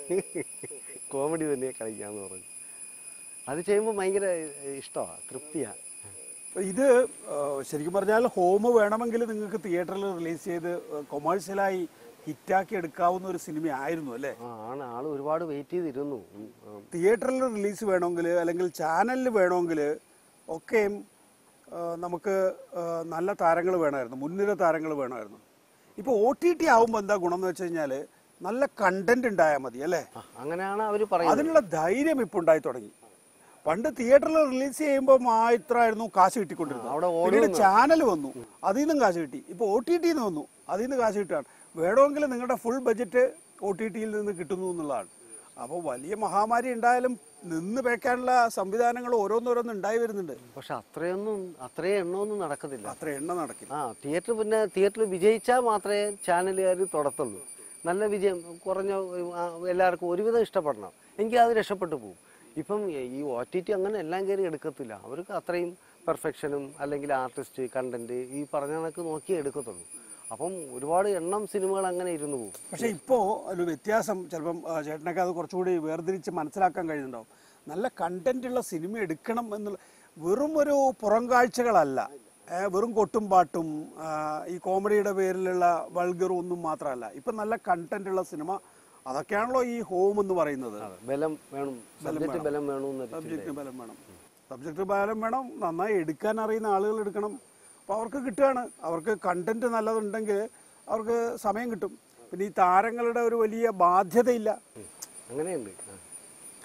[SPEAKER 2] കോമഡി തന്നെ കളിക്കാന്ന് പറഞ്ഞു അത് ചെയ്യുമ്പോൾ ഭയങ്കര ഇഷ്ടമാണ് തൃപ്തിയാണ്
[SPEAKER 1] ഇത് ആ, ശരിക്കും പറഞ്ഞാൽ ഹോം വേണമെങ്കിൽ നിങ്ങൾക്ക് തിയേറ്ററിൽ റിലീസ് ചെയ്ത് കൊമേഴ്ഷ്യലായി ഹിറ്റാക്കി എടുക്കാവുന്ന ഒരു സിനിമ ആയിരുന്നു അല്ലേ
[SPEAKER 2] ആ ആണ് ആള് ഒരുപാട് വെയിറ്റ് ചെയ്തിരുന്നു ഉം, ആ.
[SPEAKER 1] തിയേറ്ററിൽ റിലീസ് വേണമെങ്കിൽ അല്ലെങ്കിൽ ചാനലിൽ വേണമെങ്കിൽ ഒക്കെയും ആ, നമുക്ക് ആ, നല്ല താരങ്ങൾ വേണമായിരുന്നു മുൻനിര താരങ്ങൾ വേണമായിരുന്നു ഇപ്പോൾ ഒ ടി ടി ആവുമ്പോൾ എന്താ ഗുണം എന്ന് വെച്ച് കഴിഞ്ഞാൽ നല്ല കണ്ടന്റ് ഉണ്ടായാൽ മതി അല്ലേ
[SPEAKER 2] ആ, അങ്ങനെയാണ് അവർ പറയുന്നത്
[SPEAKER 1] അതിനുള്ള ധൈര്യം ഇപ്പോൾ ഉണ്ടായി തുടങ്ങി പണ്ട് തിയേറ്ററിൽ റിലീസ് ചെയ്യുമ്പോൾ മാത്രമായിരുന്നു കാശ് കിട്ടിക്കൊണ്ടിരുന്നത്
[SPEAKER 2] അവിടെ
[SPEAKER 1] പിന്നീട് ചാനൽ വന്നു അതിൽ നിന്നും കാശ് കിട്ടി ഇപ്പോൾ ഒ ടി ടിന്ന് വന്നു അതിൽ നിന്ന് കാശ് കിട്ടുകയാണ് വേണമെങ്കിൽ നിങ്ങളുടെ ഫുൾ ബജറ്റ് ഒ ടി ടിയിൽ നിന്ന് കിട്ടുന്നു എന്നുള്ളതാണ് അപ്പോൾ വലിയ മഹാമാരി ഉണ്ടായാലും നിന്ന് പേക്കാനുള്ള സംവിധാനങ്ങൾ ഓരോന്നോരോന്ന് ഉണ്ടായി വരുന്നുണ്ട്
[SPEAKER 2] പക്ഷെ അത്രയൊന്നും അത്രയും എണ്ണമൊന്നും നടക്കത്തില്ല
[SPEAKER 1] അത്ര എണ്ണ നടക്കില്ല
[SPEAKER 2] ആ തിയേറ്റർ പിന്നെ തിയേറ്ററിൽ വിജയിച്ചാൽ മാത്രമേ ചാനലുകാർ തുടത്തുള്ളൂ നല്ല വിജയം കുറഞ്ഞ ആ, എല്ലാവർക്കും ഒരുവിധം ഇഷ്ടപ്പെടണം എങ്കിൽ അത് രക്ഷപ്പെട്ടു പോകും ഇപ്പം ഈ ഒ ടി ടി അങ്ങനെ എല്ലാം കയറി എടുക്കത്തില്ല അവർക്ക് അത്രയും പെർഫെക്ഷനും അല്ലെങ്കിൽ ആർട്ടിസ്റ്റ് കണ്ടന്റ് ഈ പറഞ്ഞ കണക്ക് നോക്കിയേ എടുക്കത്തുള്ളൂ അപ്പം ഒരുപാട് എണ്ണം സിനിമകൾ അങ്ങനെ ഇരുന്നു പോകും
[SPEAKER 1] പക്ഷെ ഇപ്പോൾ ഒരു വ്യത്യാസം ചിലപ്പം ആ, ചേട്ടനൊക്കെ അത് കുറച്ചുകൂടി വേർതിരിച്ച് മനസ്സിലാക്കാൻ കഴിയുന്നുണ്ടാവും നല്ല കണ്ടന്റ് ഉള്ള സിനിമ എടുക്കണം എന്നുള്ള വെറും ഒരു പുറം കാഴ്ചകളല്ല ഏ, വെറും കൊട്ടും പാട്ടും ആ, ഈ കോമഡിയുടെ പേരിലുള്ള വൾഗറും ഒന്നും മാത്രമല്ല ഇപ്പം നല്ല കണ്ടന്റ് ഉള്ള സിനിമ അതൊക്കെയാണല്ലോ ഈ ഹോം എന്ന് പറയുന്നത്
[SPEAKER 2] അതെ, ബലം വേണം സബ്ജക്റ്റ് ബലം വേണമെന്ന്
[SPEAKER 1] സബ്ജക്റ്റ് ബലം വേണം സബ്ജക്റ്റ് ബലം വേണം നന്നായി എടുക്കാൻ അറിയുന്ന ആളുകൾ എടുക്കണം അപ്പോൾ അവർക്ക് കിട്ടുകയാണ് അവർക്ക് കണ്ടന്റ് നല്ലതുണ്ടെങ്കിൽ അവർക്ക് സമയം കിട്ടും പിന്നെ ഈ താരങ്ങളുടെ ഒരു വലിയ ബാധ്യതയില്ല
[SPEAKER 2] അങ്ങനെയുണ്ട് ആ.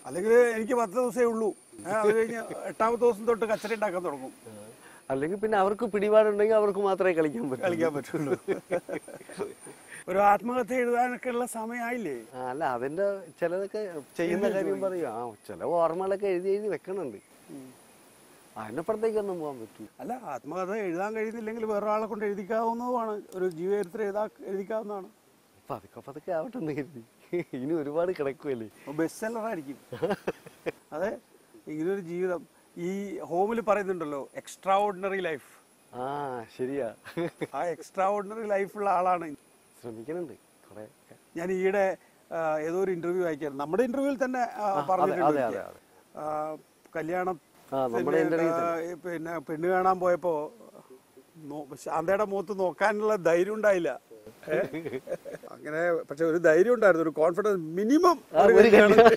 [SPEAKER 1] അല്ലെങ്കിൽ എനിക്ക് പത്ത് ദിവസമേ ഉള്ളൂ ഏ, അത് കഴിഞ്ഞ് എട്ടാമത്തെ ദിവസം തൊട്ട് കച്ചറ ഉണ്ടാക്കാൻ തുടങ്ങും
[SPEAKER 2] അല്ലെങ്കിൽ പിന്നെ അവർക്ക് പിടിപാടുണ്ടെങ്കിൽ അവർക്ക് മാത്രമേ കളിക്കാൻ പറ്റൂ
[SPEAKER 1] കളിക്കാൻ പറ്റുള്ളൂ ഒരു ആത്മഹത്യ എഴുതാനൊക്കെ ഉള്ള സമയമായില്ലേ
[SPEAKER 2] ആ, അല്ല അതിന്റെ ചിലതൊക്കെ ചെയ്യുന്ന കാര്യം പറയും ആ ചില ഓർമ്മകളൊക്കെ എഴുതി എഴുതി വെക്കണുണ്ട് അതിനപ്പുറത്തേക്കൊന്നും പോകാൻ പറ്റൂ
[SPEAKER 1] അല്ല ആത്മകഥ എഴുതാൻ കഴിയുന്നില്ലെങ്കിൽ വേറൊരാളെ കൊണ്ട് എഴുതിക്കാവുന്നതുമാണ് ഒരു ജീവചരിത്രം എഴുതാ എഴുതിക്കാവുന്നതാണ്
[SPEAKER 2] പതുക്കെ പതുക്കെ ആവട്ടെ എന്ന് കരുതി ഇനി ഒരുപാട് കിടക്കുമല്ലേ
[SPEAKER 1] ബെസ്റ്റ് സെല്ലറായിരിക്കും അതെ ഇങ്ങനൊരു ജീവിതം ഈ ഹോമിൽ പറയുന്നുണ്ടല്ലോ എക്സ്ട്രാ ഓർഡിനറി ലൈഫ്
[SPEAKER 2] ആ ശരിയാ
[SPEAKER 1] ആ എക്സ്ട്രാ ഓർഡിനറി ലൈഫുള്ള ആളാണ്
[SPEAKER 2] ശ്രമിക്കുന്നുണ്ട് കുറെ
[SPEAKER 1] ഞാൻ ഈയിടെ ആ, ഏതോ ഒരു ഇന്റർവ്യൂ വായിക്കായിരുന്നു നമ്മുടെ ഇന്റർവ്യൂവിൽ തന്നെ ആ,
[SPEAKER 2] അതെ,
[SPEAKER 1] പറഞ്ഞിട്ടുണ്ട്
[SPEAKER 2] അതെ,
[SPEAKER 1] ഒരിക്കൽ.
[SPEAKER 2] അതെ.
[SPEAKER 1] ആ, കല്യാണം
[SPEAKER 2] ആ, നമ്മുടെ interview
[SPEAKER 1] പിന്നെ പെണ്ണ് കാണാൻ പോയപ്പോ നോ- ശാന്തയുടെ മുഖത്ത് നോക്കാനുള്ള ധൈര്യം ഉണ്ടായില്ല ഏ? അങ്ങനെ പക്ഷെ ഒരു ധൈര്യം ഉണ്ടായിരുന്നു ഒരു കോൺഫിഡൻസ് മിനിമം
[SPEAKER 2] ആ, ഒരു കല്യാണം.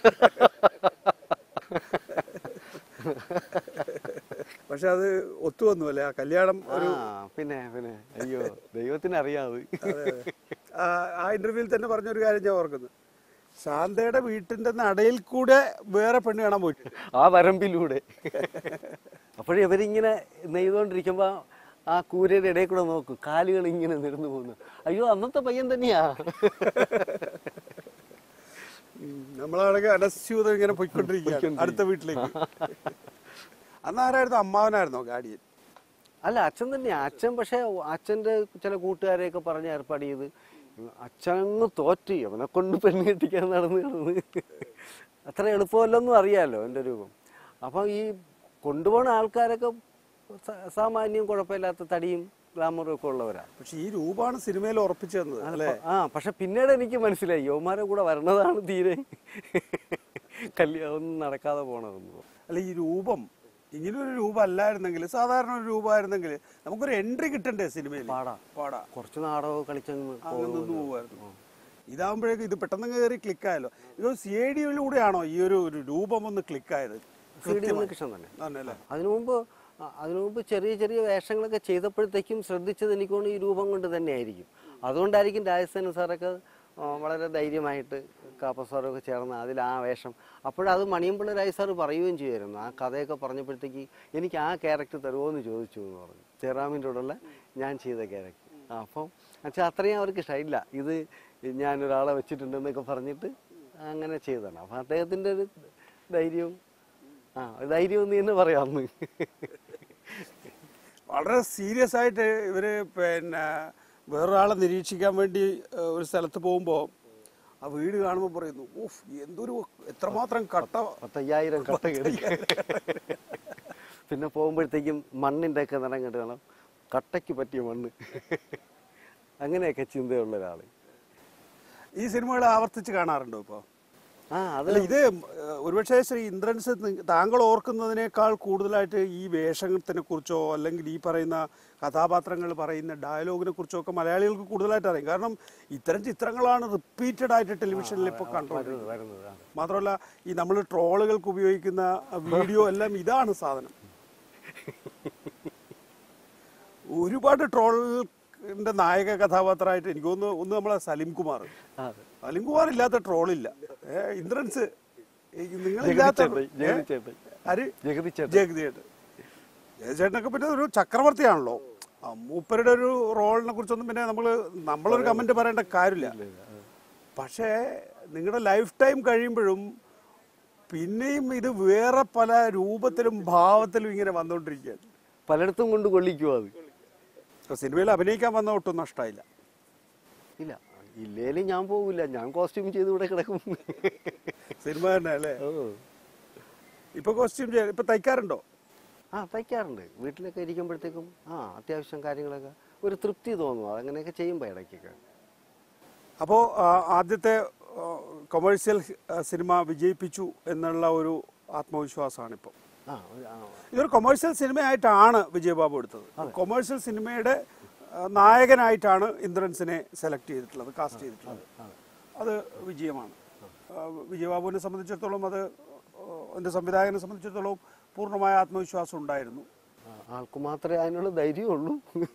[SPEAKER 1] പക്ഷെ അത് ഒത്തുവന്നു അല്ലേ ആ കല്യാണം
[SPEAKER 2] ആ പിന്നെ പിന്നെ അയ്യോ ദൈവത്തിന് അറിയാത്
[SPEAKER 1] ആ, ആ ഇന്റർവ്യൂവിൽ തന്നെ പറഞ്ഞൊരു കാര്യം ഞാൻ ഓർക്കുന്നു ശാന്തയുടെ വീട്ടിന്റെ നടയിൽ കൂടെ വേറെ പെണ്ണ് കാണാൻ പോയി
[SPEAKER 2] ആ വരമ്പിലൂടെ അപ്പോഴും ഇവരിങ്ങനെ നെയ്തുകൊണ്ടിരിക്കുമ്പോ ആ കൂരയുടെ ഇടയിൽ കൂടെ നോക്കും കാലുകൾ ഇങ്ങനെ നിരന്നു പോകുന്നു അയ്യോ അന്നത്തെ പയ്യൻ തന്നെയാ
[SPEAKER 1] നമ്മളാണെങ്കിൽ അനസ്യൂതം ഇങ്ങനെ പോയിക്കൊണ്ടിരിക്കുകയാണ് അടുത്ത വീട്ടിലേക്ക് അന്ന് ആരായിരുന്നു അമ്മാവനായിരുന്നോ ഗാഡിയൻ
[SPEAKER 2] അല്ല അച്ഛൻ തന്നെയാ അച്ഛൻ പക്ഷെ അച്ഛന്റെ ചില കൂട്ടുകാരെയൊക്കെ പറഞ്ഞ് ഏർപ്പാട് ചെയ്ത് അച്ഛനങ്ങ് തോറ്റ് അവനെ കൊണ്ട് പെണ്ണ് കെട്ടിക്കാൻ നടന്ന് കിടന്ന് അത്ര എളുപ്പമല്ലെന്നും അറിയാലോ എൻ്റെ രൂപം അപ്പം ഈ കൊണ്ടുപോണ ആൾക്കാരൊക്കെ സ- സാമാന്യം കുഴപ്പമില്ലാത്ത തടിയും ഗ്ലാമറും ഒക്കെ ഉള്ളവരാ
[SPEAKER 1] പക്ഷെ ഈ രൂപമാണ് സിനിമയിൽ ഉറപ്പിച്ചു തന്നത് അല്ലേ
[SPEAKER 2] ആ പക്ഷെ പിന്നീട് എനിക്ക് മനസ്സിലായി യോമാരെ കൂടെ വരണതാണ് തീരെ കല്യാണം ഒന്നും നടക്കാതെ പോണതെന്ന്
[SPEAKER 1] അല്ല ഈ രൂപം ഇങ്ങനൊരു രൂപം അല്ലായിരുന്നെങ്കിൽ സാധാരണ ഒരു രൂപമായിരുന്നെങ്കിൽ നമുക്കൊരു എൻട്രി കിട്ടണ്ടേ സിനിമയിൽ
[SPEAKER 2] പാടാ
[SPEAKER 1] പാടാ
[SPEAKER 2] കുറച്ച് നാടകം കളിച്ചങ്ങ്
[SPEAKER 1] അങ്ങ് നിന്ന് പോവായിരുന്നു ഇതാകുമ്പോഴേക്കും ഇത് പെട്ടെന്ന് കയറി ക്ലിക്കായല്ലോ ഇത് സി ഐ ഡിയിലൂടെയാണോ ഈ ഒരു ഒരു രൂപം ഒന്ന് ക്ലിക്കായത്
[SPEAKER 2] സി ഡി ഉണ്ണികൃഷ്ണൻ തന്നെ
[SPEAKER 1] തന്നെയല്ലേ
[SPEAKER 2] അതിനു മുമ്പ് അ- അതിനു മുമ്പ് ചെറിയ ചെറിയ വേഷങ്ങളൊക്കെ ചെയ്തപ്പോഴത്തേക്കും ശ്രദ്ധിച്ചത് എനിക്ക് തോന്നുന്നു ഈ രൂപം കൊണ്ട് തന്നെയായിരിക്കും അതുകൊണ്ടായിരിക്കും രാജസ്ഥാൻ സാറൊക്കെ ആ, വളരെ ധൈര്യമായിട്ട് കാപ്പ സാറൊക്കെ ചേർന്ന് അതിൽ ആ വേഷം അപ്പോഴത് മണിയമ്പിള്ള രാജ് സാറ് പറയുകയും ചെയ്യുമായിരുന്നു ആ കഥയൊക്കെ പറഞ്ഞപ്പോഴത്തേക്ക് എനിക്ക് ആ ക്യാരക്ടർ തരുമോ എന്ന് ചോദിച്ചു എന്ന് പറഞ്ഞു ജയറാമിൻ്റെ കൂടെയുള്ള ഞാൻ ചെയ്ത ക്യാരക്ടർ അപ്പം വെച്ചാൽ അത്രയും അവർക്ക് ഇഷ്ടമില്ല ഇത് ഞാനൊരാളെ വെച്ചിട്ടുണ്ടെന്നൊക്കെ പറഞ്ഞിട്ട് അങ്ങനെ ചെയ്തതാണ് അപ്പം അദ്ദേഹത്തിൻ്റെ ഒരു ധൈര്യവും ആ ഒരു ധൈര്യം എന്ന് തന്നെ പറയാമെന്ന്
[SPEAKER 1] വളരെ സീരിയസ് ആയിട്ട് ഇവര് പിന്നെ വേറൊരാളെ നിരീക്ഷിക്കാൻ വേണ്ടി ഏഹ്, ഒരു സ്ഥലത്ത് പോകുമ്പോൾ ആ വീട് കാണുമ്പോൾ പറയുന്നു ഓഫ് എന്തൊരു എത്രമാത്രം കട്ട
[SPEAKER 2] പത്തയ്യായിരം കട്ട കയറി പിന്നെ പോകുമ്പോഴത്തേക്കും മണ്ണിൻ്റെ ഒക്കെ നിറം കെട്ട് കാണാം കട്ടയ്ക്ക് പറ്റിയ മണ്ണ് അങ്ങനെയൊക്കെ ചിന്തയുള്ള ഒരാള്
[SPEAKER 1] ഈ സിനിമകൾ ആവർത്തിച്ച് കാണാറുണ്ടോ ഇപ്പോൾ
[SPEAKER 2] ആ അത്
[SPEAKER 1] അല്ല ഇത് ഏഹ്, ഒരുപക്ഷെ ശ്രീ ഇന്ദ്രൻസ് നി- താങ്കൾ ഓർക്കുന്നതിനേക്കാൾ കൂടുതലായിട്ട് ഈ വേഷത്തിനെ കുറിച്ചോ അല്ലെങ്കിൽ ഈ പറയുന്ന കഥാപാത്രങ്ങൾ പറയുന്ന ഡയലോഗിനെ കുറിച്ചോ ഒക്കെ മലയാളികൾക്ക് കൂടുതലായിട്ട് അറിയാം കാരണം ഇത്തരം ചിത്രങ്ങളാണ് റിപ്പീറ്റഡ് ആയിട്ട് ടെലിവിഷനിൽ ഇപ്പോൾ കണ്ടുകൊണ്ടിരിക്കുന്നത്
[SPEAKER 2] വരുന്നത് ആ.
[SPEAKER 1] മാത്രമല്ല ഈ നമ്മൾ ട്രോളുകൾക്ക് ഉപയോഗിക്കുന്ന വീഡിയോ എല്ലാം ഇതാണ് സാധനം ഒരുപാട് ട്രോളിന്റെ നായക കഥാപാത്രമായിട്ട് എനിക്ക് തോന്നുന്നു ഒന്ന് നമ്മളെ സലിം കുമാർ
[SPEAKER 2] ആ.
[SPEAKER 1] സലിം കുമാർ ഇല്ലാത്ത ട്രോളില്ല ഏ, ഇന്ദ്രൻസ് നിങ്ങളില്ലാത്ത
[SPEAKER 2] ജഗതി ചേട്ടൻ, ജഗതി ചേട്ടൻ.
[SPEAKER 1] ആര്
[SPEAKER 2] ജഗതി ചേട്ടൻ.
[SPEAKER 1] ജഗതി ചേട്ടൻ ജഗതി ചേട്ടനൊക്കെ പിന്നെ ഒരു ചക്രവർത്തിയാണല്ലോ ആ, മൂപ്പരുടെ ഒരു റോളിനെ കുറിച്ചൊന്നും പിന്നെ നമ്മള് നമ്മളൊരു കമന്റ് പറയേണ്ട കാര്യമില്ല പക്ഷേ നിങ്ങളുടെ ലൈഫ് ടൈം കഴിയുമ്പോഴും പിന്നെയും ഇത് വേറെ പല രൂപത്തിലും ഭാവത്തിലും ഇങ്ങനെ വന്നുകൊണ്ടിരിക്കുകയാണ്
[SPEAKER 2] പലയിടത്തും കൊണ്ട് കൊള്ളിക്കുമോ അത്
[SPEAKER 1] ഇപ്പൊ സിനിമയിൽ അഭിനയിക്കാൻ വന്ന ഒട്ടും നഷ്ടമായില്ല
[SPEAKER 2] ഇല്ല ഇല്ലേലും ഞാൻ പോകില്ല ഞാൻ കോസ്റ്റ്യൂം ചെയ്ത് ഇവിടെ കിടക്കും
[SPEAKER 1] സിനിമ തന്നെ അല്ലേ
[SPEAKER 2] ഓ
[SPEAKER 1] ഇപ്പൊ കോസ്റ്റ്യൂം ചെയ്യാൻ ഇപ്പൊ തയ്ക്കാറുണ്ടോ
[SPEAKER 2] ആ തയ്ക്കാറുണ്ട് വീട്ടിലൊക്കെ ഇരിക്കുമ്പോഴത്തേക്കും ആ അത്യാവശ്യം കാര്യങ്ങളൊക്കെ ഒരു തൃപ്തി തോന്നും അങ്ങനെയൊക്കെ ചെയ്യുമ്പോൾ ഇടയ്ക്കൊക്കെ
[SPEAKER 1] അപ്പോൾ ആദ്യത്തെ കൊമേഴ്സ്യൽ സിനിമ വിജയിപ്പിച്ചു എന്നുള്ള ഒരു ആത്മവിശ്വാസമാണ് ഇപ്പോൾ
[SPEAKER 2] ആ ഒരു- ആ,
[SPEAKER 1] ഇതൊരു കൊമേഴ്സ്യൽ സിനിമയായിട്ടാണ് വിജയബാബു എടുത്തത് കൊമേഴ്സ്യൽ സിനിമയുടെ ആ, നായകനായിട്ടാണ് ഇന്ദ്രൻസിനെ സെലക്ട് ചെയ്തിട്ടുള്ളത് കാസ്റ്റ് ചെയ്തിട്ടുള്ളത് അത് വിജയമാണ് ആ, വിജയബാബുവിനെ സംബന്ധിച്ചിടത്തോളം അത് ആ, എൻ്റെ സംവിധായകനെ സംബന്ധിച്ചിടത്തോളം പൂർണ്ണമായ ആത്മവിശ്വാസം ഉണ്ടായിരുന്നു
[SPEAKER 2] ആ, ആൾക്ക് മാത്രമേ അതിനുള്ള ധൈര്യമുള്ളൂ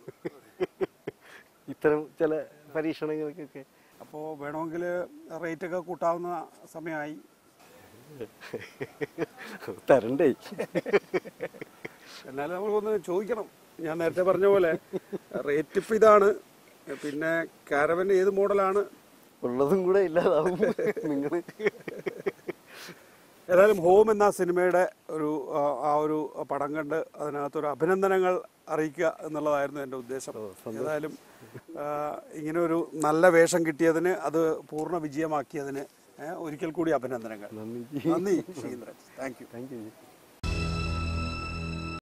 [SPEAKER 2] ഇത്തരം ചില പരീക്ഷണങ്ങൾക്കൊക്കെ
[SPEAKER 1] അപ്പോൾ വേണമെങ്കിൽ റേറ്റൊക്കെ കൂട്ടാവുന്ന സമയമായി
[SPEAKER 2] തരണ്ടേ
[SPEAKER 1] എന്നാലും നമുക്കൊന്ന് ചോദിക്കണം ഞാൻ നേരത്തെ പറഞ്ഞ പോലെ റേറ്റ് ഇപ്പം ഇതാണ് പിന്നെ കാരവൻ ഏത് മോഡലാണ്
[SPEAKER 2] ഉള്ളതും കൂടെ ഇല്ലാതാവും നിങ്ങൾ
[SPEAKER 1] ഏതായാലും ഹോം എന്ന സിനിമയുടെ ഒരു ആ, ആ ഒരു പടം കണ്ട് അതിനകത്തൊരു അഭിനന്ദനങ്ങൾ അറിയിക്കുക എന്നുള്ളതായിരുന്നു എൻ്റെ ഉദ്ദേശം ഏതായാലും ആ, ഇങ്ങനെ ഒരു നല്ല വേഷം കിട്ടിയതിന് അത് പൂർണ്ണ വിജയമാക്കിയതിന് ഏ, ഒരിക്കൽ കൂടി അഭിനന്ദനങ്ങൾ
[SPEAKER 2] നന്ദി
[SPEAKER 1] നന്ദി Sreendran thank you
[SPEAKER 2] thank U